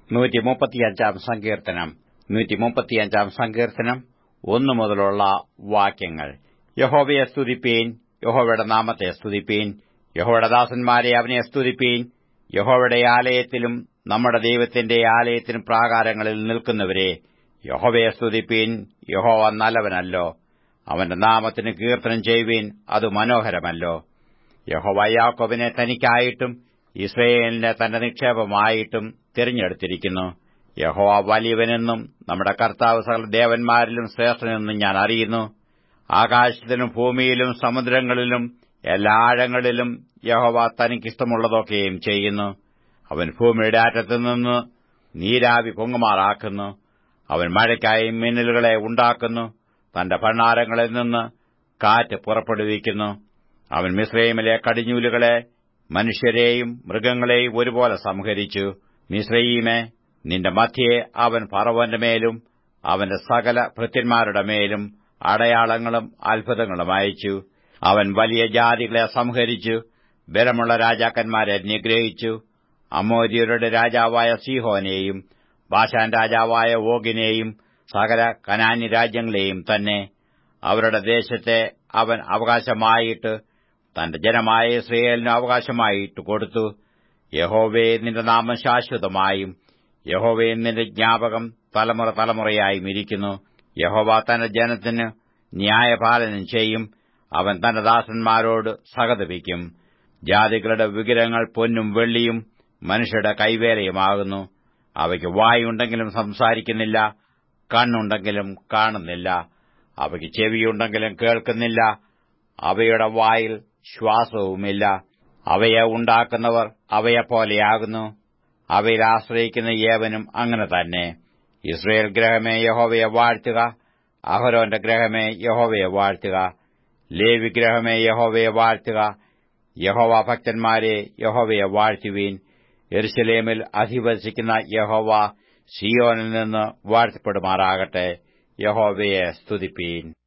നൂറ്റി മുപ്പത്തിയഞ്ചാം സങ്കീർത്തനം നൂറ്റി മുപ്പത്തിയഞ്ചാം സങ്കീർത്തനം ഒന്നു മുതലുള്ള വാക്യങ്ങൾ യഹോവയെ സ്തുതിപ്പീൻ യഹോവയുടെ നാമത്തെ സ്തുതിപ്പീൻ യഹോവയുടെ ദാസന്മാരെ അവനെ സ്തുതിപ്പീൻ യഹോവയുടെ ആലയത്തിലും നമ്മുടെ ദൈവത്തിന്റെ ആലയത്തിനും പ്രാകാരങ്ങളിൽ നിൽക്കുന്നവരെ യഹോവയെ സ്തുതിപ്പീൻ യഹോവ നല്ലവനല്ലോ അവന്റെ നാമത്തിന് കീർത്തനം ചെയ്യുവീൻ അത് മനോഹരമല്ലോ യഹോവ യാക്കോബിനെ തനിക്കായിട്ടും ഇസ്രയേലിനെ തന്റെ നിക്ഷേപമായിട്ടും തിരഞ്ഞെടുത്തിരിക്കുന്നു യഹോവ വലിയവനെന്നും നമ്മുടെ കർത്താവ് സകല ദേവന്മാരിലും ശ്രേഷ്ഠനെന്നും ഞാൻ അറിയുന്നു ആകാശത്തിലും ഭൂമിയിലും സമുദ്രങ്ങളിലും എല്ലാ ആഴങ്ങളിലും യഹോവ തനിക്കിഷ്ടമുള്ളതൊക്കെയും ചെയ്യുന്നു അവൻ ഭൂമിയുടെ അറ്റത്തുനിന്ന് നീരാവി പൊങ്ങുമാറാക്കുന്നു അവൻ മഴയ്ക്കായി മിന്നലുകളെ ഉണ്ടാക്കുന്നു തന്റെ ഭണ്ണാരങ്ങളിൽ നിന്ന് കാറ്റ് പുറപ്പെടുവിക്കുന്നു അവൻ മിശ്രൈമിലെ കടിഞ്ഞൂലുകളെ മനുഷ്യരെയും മൃഗങ്ങളെയും ഒരുപോലെ സംഹരിച്ചു മിശ്രയീമെ നിന്റെ മധ്യയെ അവൻ പറവന്റെ മേലും അവന്റെ സകല ഭൃത്യന്മാരുടെ മേലും അടയാളങ്ങളും അത്ഭുതങ്ങളും അയച്ചു അവൻ വലിയ ജാതികളെ സംഹരിച്ചു ബലമുള്ള രാജാക്കന്മാരെ നിഗ്രഹിച്ചു അമോര്യരുടെ രാജാവായ സീഹോനെയും ബാഷാൻ രാജാവായ ഓഗിനെയും സകല കനാന്യ രാജ്യങ്ങളെയും തന്നെ അവരുടെ ദേശത്തെ അവൻ അവകാശമായിട്ട് തന്റെ ജനമായ ഇസ്രയേലിന് അവകാശമായിട്ട് കൊടുത്തു യഹോവേ നിന്റെ നാമം ശാശ്വതമായും യഹോവേ നിന്റെ ജ്ഞാപകം തലമുറ തലമുറയായും ഇരിക്കുന്നു യഹോവ തന്റെ ജനത്തിന് ന്യായപാലനം ചെയ്യും അവൻ തന്റെ ദാസന്മാരോട് സഹതപിക്കും ജാതികളുടെ വിഗ്രഹങ്ങൾ പൊന്നും വെള്ളിയും മനുഷ്യരുടെ കൈവേലയുമാകുന്നു അവയ്ക്ക് വായുണ്ടെങ്കിലും സംസാരിക്കുന്നില്ല കണ്ണുണ്ടെങ്കിലും കാണുന്നില്ല അവയ്ക്ക് ചെവിയുണ്ടെങ്കിലും കേൾക്കുന്നില്ല അവയുടെ വായിൽ ശ്വാസവുമില്ല അവയെ ഉണ്ടാക്കുന്നവർ അവയെപ്പോലെയാകുന്നു അവയിൽ ആശ്രയിക്കുന്ന ഏവനും അങ്ങനെ തന്നെ ഇസ്രയേൽ ഗ്രഹമേ യഹോവയെ വാഴ്ത്തുക അഹരോന്റെ ഗ്രഹമേ യഹോവയെ വാഴ്ത്തുക ലേവി ഗ്രഹമേ യഹോവയെ വാഴ്ത്തുക യഹോവ ഭക്തന്മാരെ യഹോവയെ വാഴ്ത്തുവീൻ എരുശലേമിൽ അധിവസിക്കുന്ന യഹോവ സിയോനിൽ നിന്ന് വാഴ്ത്തപ്പെടുമാറാകട്ടെ യഹോവയെ സ്തുതിപ്പീൻ